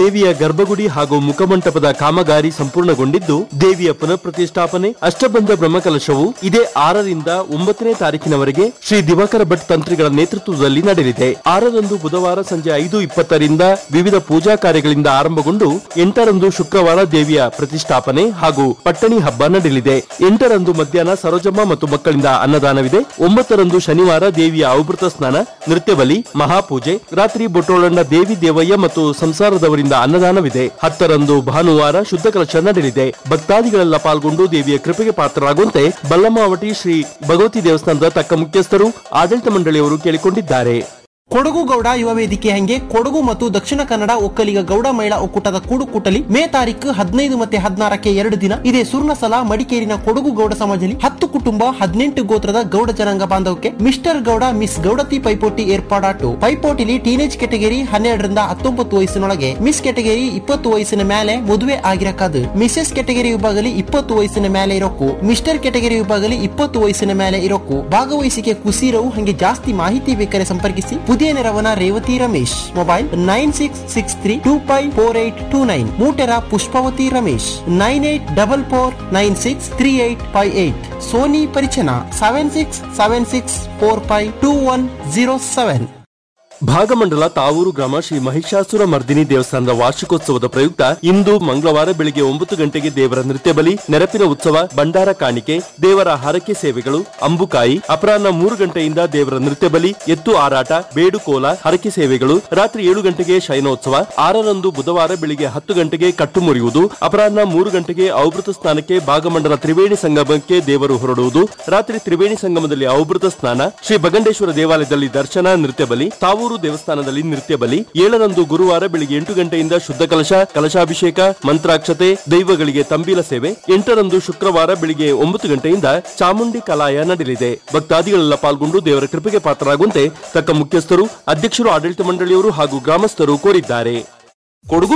ದೇವಿಯ ಗರ್ಭಗುಡಿ ಹಾಗೂ ಮುಖಮಂಟಪದ ಕಾಮಗಾರಿ ಸಂಪೂರ್ಣಗೊಂಡಿದ್ದು ದೇವಿಯ ಪುನಃ ಪ್ರತಿಷ್ಠಾಪನೆ ಅಷ್ಟಬಂಧ ಬ್ರಹ್ಮಕಲಶವು ಇದೇ ಆರರಿಂದ ಒಂಬತ್ತನೇ ತಾರೀಕಿನವರೆಗೆ ಶ್ರೀ ದಿವಾಕರ ಭಟ್ ತಂತ್ರಿಗಳ ನೇತೃತ್ವದಲ್ಲಿ ನಡೆಯಲಿದೆ ಆರರಂದು ಬುಧವಾರ ಸಂಜೆ ಐದು ಇಪ್ಪತ್ತರಿಂದ ವಿವಿಧ ಪೂಜಾ ಕಾರ್ಯಗಳಿಂದ ಆರಂಭಗೊಂಡು ಎಂಟರಂದು ಶುಕ್ರವಾರ ದೇವಿಯ ಪ್ರತಿಷ್ಠಾಪನೆ ಹಾಗೂ ಪಟ್ಟಣಿ ಹಬ್ಬ ನಡೆಯಲಿದೆ ಎಂಟರಂದು ಮಧ್ಯಾಹ್ನ ಸರೋಜಮ್ಮ ಮತ್ತು ಮಕ್ಕಳಿಂದ ಅನ್ನದಾನವಿದೆ ಒಂಬತ್ತರಂದು ಶನಿವಾರ ದೇವಿಯ ಔಭೃತ ಸ್ನಾನ ನೃತ್ಯವಲಿ ಮಹಾಪೂಜೆ ರಾತ್ರಿ ಬೊಟ್ಟೋಳಂಡ ದೇವಿ ದೇವಯ್ಯ ಮತ್ತು ಸಂಸಾರದವರಿಂದ ಅನ್ನದಾನವಿದೆ ಹತ್ತರಂದು ಭಾನುವಾರ ಶುದ್ಧ ಕಲಶ ನಡೆಯಲಿದೆ ಭಕ್ತಾದಿಗಳೆಲ್ಲ ಪಾಲ್ಗೊಂಡು ದೇವಿಯ ಕೃಪೆಗೆ ಪಾತ್ರರಾಗುವಂತೆ ಬಲ್ಲಮಾವಟಿ ಶ್ರೀ ಭಗವತಿ ದೇವಸ್ಥಾನದ ತಕ್ಕ ಮುಖ್ಯಸ್ಥರು ಆಡಳಿತ ಮಂಡಳಿಯವರು ಕೇಳಿಕೊಂಡಿದ್ದಾರೆ ಕೊಡಗು ಗೌಡ ಯುವ ವೇದಿಕೆ ಹಂಗೆ ಕೊಡಗು ಮತ್ತು ದಕ್ಷಿಣ ಕನ್ನಡ ಒಕ್ಕಲಿಗ ಗೌಡ ಮಹಿಳಾ ಒಕ್ಕೂಟದ ಕೂಡು ಕೂಟಲಿ ಮೇ ತಾರೀಕು ಹದಿನೈದು ಮತ್ತೆ ಹದಿನಾರಕ್ಕೆ ಎರಡು ದಿನ ಇದೇ ಸುರ್ಣಸಲ ಮಡಿಕೇರಿನ ಕೊಡಗು ಗೌಡ ಸಮಾಜದಲ್ಲಿ ಹತ್ತು ಕುಟುಂಬ ಹದಿನೆಂಟು ಗೋತ್ರದ ಗೌಡ ಜನಾಂಗ ಬಾಂಧವಕ್ಕೆ ಮಿಸ್ಟರ್ ಗೌಡ ಮಿಸ್ ಗೌಡತಿ ಪೈಪೋಟಿ ಏರ್ಪಾಡಾಟು ಪೈಪೋಟಿಲಿ ಟೀನೇಜ್ ಕೆಟಗರಿ ಹನ್ನೆರಡರಿಂದ ಹತ್ತೊಂಬತ್ತು ವಯಸ್ಸಿನೊಳಗೆ ಮಿಸ್ ಕೆಟಗರಿ ಇಪ್ಪತ್ತು ವಯಸ್ಸಿನ ಮೇಲೆ ಮದುವೆ ಆಗಿರಕಾದು ಮಿಸೆಸ್ ಕೆಟಗರಿ ವಿಭಾಗದಲ್ಲಿ ಇಪ್ಪತ್ತು ವಯಸ್ಸಿನ ಮೇಲೆ ಇರೋಕು ಮಿಸ್ಟರ್ ಕೆಟಗರಿ ವಿಭಾಗದಲ್ಲಿ ಇಪ್ಪತ್ತು ವಯಸ್ಸಿನ ಮೇಲೆ ಇರೋಕು ಭಾಗವಹಿಸಿಕೆ ಕುಸೀರವು ಹಂಗೆ ಜಾಸ್ತಿ ಮಾಹಿತಿ ಬೇಕಾರೆ ಸಂಪರ್ಕಿಸಿ ಪುದಿಯ ನೆರವನ Revathi Ramesh mobile nine six six three two five four eight two nine Mootera Pushpavathi Ramesh nine eight double four nine six three eight five eight Soni ಪರಿಚನ seven six seven six four five two one zero seven Bhagamandala Thavoor ಗ್ರಾಮ ಶ್ರೀ ಮಹಿಷಾಸುರ ಮರ್ದಿನಿ ದೇವಸ್ಥಾನದ ವಾರ್ಷಿಕೋತ್ಸವದ ಪ್ರಯುಕ್ತ ಇಂದು ಮಂಗಳವಾರ ಬೆಳಿಗ್ಗೆ ಒಂಬತ್ತು ಗಂಟೆಗೆ ದೇವರ ನೃತ್ಯ ಬಲಿ ನೆರಪಿನ ಉತ್ಸವ ಭಂಡಾರ ಕಾಣಿಕೆ ದೇವರ ಹರಕೆ ಸೇವೆಗಳು ಅಂಬುಕಾಯಿ ಅಪರಾಹ್ನ ಮೂರು ಗಂಟೆಯಿಂದ ದೇವರ ನೃತ್ಯ ಬಲಿ ಎತ್ತು ಆರಾಟ ಬೇಡುಕೋಲ ಹರಕೆ ಸೇವೆಗಳು ರಾತ್ರಿ ಏಳು ಗಂಟೆಗೆ ಶಯನೋತ್ಸವ ಆರರಂದು ಬುಧವಾರ ಬೆಳಿಗ್ಗೆ ಹತ್ತು ಗಂಟೆಗೆ ಕಟ್ಟು ಮುರಿಯುವುದು ಅಪರಾಹ್ನ ಮೂರು ಗಂಟೆಗೆ ಔಭೃತ ಸ್ನಾನಕ್ಕೆ ಭಾಗಮಂಡಲ ತ್ರಿವೇಣಿ ಸಂಗಮಕ್ಕೆ ದೇವರು ಹೊರಡುವುದು ರಾತ್ರಿ ತ್ರಿವೇಣಿ ಸಂಗಮದಲ್ಲಿ ಔಭೃತ ಸ್ನಾನ ಶ್ರೀ ಬಗಂಡೇಶ್ವರ ದೇವಾಲಯದಲ್ಲಿ ದರ್ಶನ ನೃತ್ಯ ಬಲಿ ತಾವೂರು ದೇವಸ್ಥಾನದಲ್ಲಿ ನೃತ್ಯ ಬಲಿ ಏಳರಂದು ಗುರುವಾರ ಬೆಳಿಗ್ಗೆ ಎಂಟು ಗಂಟೆಯಿಂದ ಶುದ್ಧ ಕಲಶ ಕಲಶಾಭಿಷೇಕ ಮಂತ್ರಾಕ್ಷತೆ ದೈವಗಳಿಗೆ ತಂಬಿಲ ಸೇವೆ ಎಂಟರಂದು ಶುಕ್ರವಾರ ಬೆಳಿಗ್ಗೆ ಒಂಬತ್ತು ಗಂಟೆಯಿಂದ ಚಾಮುಂಡಿ ಕಲಾಯ ನಡೆಯಲಿದೆ ಭಕ್ತಾದಿಗಳೆಲ್ಲ ಪಾಲ್ಗೊಂಡು ದೇವರ ಕೃಪೆಗೆ ಪಾತ್ರರಾಗುವಂತೆ ತಕ್ಕ ಮುಖ್ಯಸ್ಥರು ಅಧ್ಯಕ್ಷರು ಆಡಳಿತ ಮಂಡಳಿಯವರು ಹಾಗೂ ಗ್ರಾಮಸ್ಥರು ಕೋರಿದ್ದಾರೆ ಕೊಡಗು